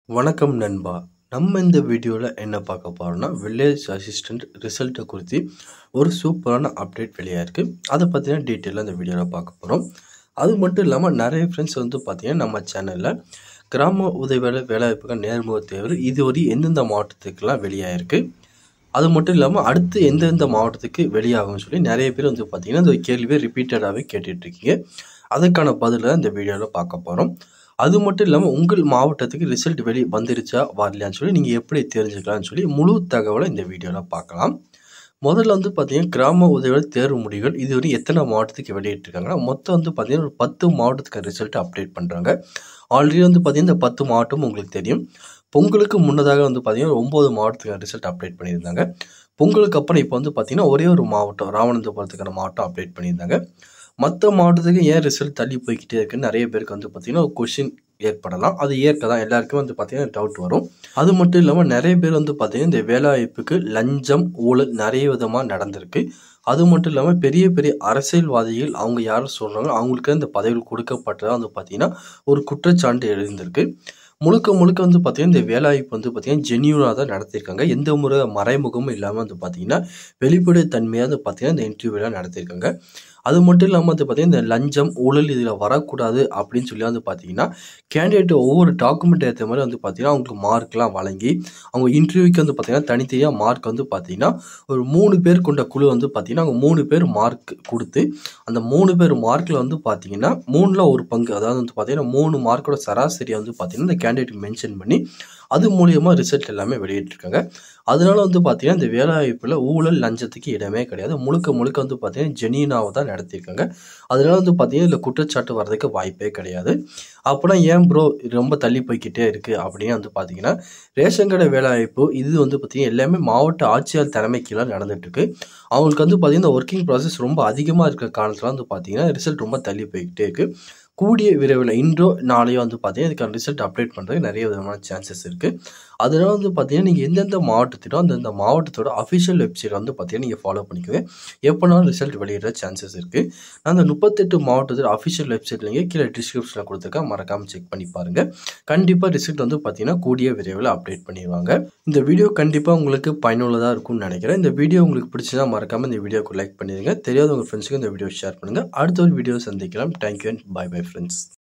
வணக்கம் நண்பா நம்ம இந்த வீடியோவில் என்ன பார்க்க போகிறோம்னா வில்லேஜ் அசிஸ்டண்ட் ரிசல்ட்டை குறித்து ஒரு சூப்பரான அப்டேட் வெளியாக இருக்குது அதை பற்றின டீட்டெயிலாக இந்த வீடியோவில் பார்க்க போகிறோம் அது மட்டும் இல்லாமல் நிறைய ஃப்ரெண்ட்ஸ் வந்து பார்த்தீங்கன்னா நம்ம சேனலில் கிராம உதவியாளர் வேலைவாய்ப்புகள் நேர்முக தேர்வு இதுவரை எந்தெந்த மாவட்டத்துக்கெல்லாம் வெளியாகிருக்கு அது மட்டும் இல்லாமல் அடுத்து எந்தெந்த மாவட்டத்துக்கு வெளியாகும்னு சொல்லி நிறைய பேர் வந்து பார்த்தீங்கன்னா இந்த கேள்வியை ரிப்பீட்டடாகவே கேட்டுட்ருக்கீங்க அதுக்கான பதிலை இந்த வீடியோவில் பார்க்க போகிறோம் அது மட்டும் இல்லாமல் உங்கள் மாவட்டத்துக்கு ரிசல்ட் வெளியே வந்துருச்சா வரலையான்னு சொல்லி நீங்கள் எப்படி தெரிஞ்சுக்கலாம்னு சொல்லி முழு தகவலை இந்த வீடியோவில் பார்க்கலாம் முதல்ல வந்து பார்த்தீங்கன்னா கிராம உதவியாளர் தேர்வு முடிவுகள் இதுவரை எத்தனை மாவட்டத்துக்கு வெளியிட்டிருக்காங்கன்னா மொத்தம் வந்து பார்த்தீங்கன்னா ஒரு பத்து மாவட்டத்துக்கு ரிசல்ட் அப்டேட் பண்ணுறாங்க ஆல்ரெடி வந்து பார்த்தீங்கன்னா இந்த பத்து மாவட்டம் உங்களுக்கு தெரியும் பொங்கலுக்கு முன்னதாக வந்து பார்த்தீங்கன்னா ஒம்பது மாவட்டத்துக்கு ரிசல்ட் அப்டேட் பண்ணியிருந்தாங்க பொங்கலுக்கு அப்புறம் இப்போ வந்து பார்த்தீங்கன்னா ஒரே ஒரு மாவட்டம் ராமநாதபுரத்துக்கான மாவட்டம் அப்டேட் பண்ணியிருந்தாங்க மற்ற மாவட்டத்துக்கு ஏன் ரிசல்ட் தள்ளி போய்கிட்டே இருக்குன்னு நிறைய பேருக்கு வந்து பார்த்தீங்கன்னா ஒரு கொஷின் ஏற்படலாம் அது இயற்கை தான் எல்லாருக்குமே வந்து பார்த்தீங்கன்னா டவுட் வரும் அது மட்டும் இல்லாமல் நிறைய பேர் வந்து பார்த்தீங்கன்னா இந்த வேலைவாய்ப்புக்கு லஞ்சம் ஊழல் நிறைய விதமாக நடந்திருக்கு அது மட்டும் இல்லாமல் பெரிய பெரிய அரசியல்வாதிகள் அவங்க யாரும் சொல்கிறாங்களோ அவங்களுக்கு இந்த பதவிகள் கொடுக்கப்பட்டதாக வந்து பார்த்தீங்கன்னா ஒரு குற்றச்சாட்டு எழுந்திருக்கு முழுக்க முழுக்க வந்து பார்த்தீங்கன்னா இந்த வேலைவாய்ப்பு வந்து பார்த்தீங்கன்னா ஜென்யூனாக தான் நடத்தியிருக்காங்க எந்த முறை மறைமுகமும் இல்லாமல் வந்து பார்த்தீங்கன்னா வெளிப்படைத்தன்மையாக வந்து பார்த்தீங்கன்னா இந்த இன்டர்வியூலாம் நடத்தியிருக்காங்க அது மட்டும் இல்லாமல் வந்து பார்த்தீங்கன்னா இந்த லஞ்சம் ஊழல் இதில் வரக்கூடாது அப்படின்னு சொல்லி வந்து பார்த்தீங்கன்னா கேண்டிடேட் ஒவ்வொரு டாக்குமெண்ட் ஏற்ற மாதிரி வந்து பார்த்தீங்கன்னா அவங்களுக்கு மார்க்லாம் வழங்கி அவங்க இன்டர்வியூக்கு வந்து பார்த்தீங்கன்னா தனித்தனியாக மார்க் வந்து பார்த்தீங்கன்னா ஒரு மூணு பேர் கொண்ட குழு வந்து பார்த்தீங்கன்னா அவங்க மூணு பேர் மார்க் கொடுத்து அந்த மூணு பேர் மார்க்கில் வந்து பார்த்தீங்கன்னா மூணில் ஒரு பங்கு அதாவது வந்து பார்த்தீங்கன்னா மூணு மார்க்கோட சராசரியை வந்து பார்த்தீங்கன்னா இந்த கேண்டிடேட் மென்ஷன் பண்ணி அது மூலியமாக ரிசல்ட் எல்லாமே வெளியிட்டிருக்காங்க அதனால வந்து பார்த்தீங்கன்னா இந்த வேலைவாய்ப்பில் ஊழல் லஞ்சத்துக்கு இடமே கிடையாது முழுக்க முழுக்க வந்து பார்த்தீங்கன்னா ஜெனியனாக தான் நடத்தியிருக்காங்க அதனால வந்து பார்த்தீங்கன்னா இதில் குற்றச்சாட்டு வர்றதுக்கு வாய்ப்பே கிடையாது அப்படின்னா ஏன் ப்ரோ ரொம்ப தள்ளி போய்கிட்டே இருக்குது அப்படின்னு வந்து பார்த்தீங்கன்னா ரேஷன் கடை வேலைவாய்ப்பு இது வந்து பார்த்தீங்கன்னா எல்லாமே மாவட்ட ஆட்சியாளர் தலைமை கீழே நடந்துட்டுருக்கு அவங்களுக்கு வந்து பார்த்தீங்கன்னா ஒர்க்கிங் ப்ராசஸ் ரொம்ப அதிகமாக இருக்கிற காலத்தில் வந்து பார்த்தீங்கன்னா ரிசல்ட் ரொம்ப தள்ளி போய்கிட்டே இருக்குது கூடிய விரைவில் இன்றோ நாளையோ வந்து பார்த்தீங்கன்னா இதுக்கான ரிசல்ட் அப்டேட் பண்ணுறதுக்கு நிறைய விதமான சான்சஸ் இருக்குது அதனால வந்து பார்த்தீங்கன்னா நீங்கள் எந்தெந்த மாவட்டத்திலோ அந்தந்த மாவட்டத்தோட அஃபிஷியல் வெப்சைட் வந்து பார்த்தீங்கன்னா நீங்கள் ஃபாலோ பண்ணிக்கோங்க எப்போனாலும் ரிசல்ட் வெளியிடுற சான்சஸ் இருக்குது நான் அந்த முப்பத்தெட்டு மாவட்டத்தோட அஃபிஷியல் வெப்சைட்லேயே கீழே டிஸ்கிரிப்ஷனில் கொடுத்துருக்கேன் மறக்காமல் செக் பண்ணி பாருங்கள் கண்டிப்பாக ரிசல்ட் வந்து பார்த்தீங்கன்னா கூடிய விரைவில் அப்டேட் பண்ணிடுவாங்க இந்த வீடியோ கண்டிப்பாக உங்களுக்கு பயனுள்ளதாக இருக்கும்னு நினைக்கிறேன் இந்த வீடியோ உங்களுக்கு பிடிச்சதா மறக்காமல் இந்த வீடியோக்கு லைக் பண்ணிடுங்க தெரியாத உங்கள் ஃப்ரெண்ட்ஸுக்கு இந்த வீடியோ ஷேர் பண்ணுங்கள் அடுத்த ஒரு வீடியோ சந்திக்கலாம் thank you and bye bye friends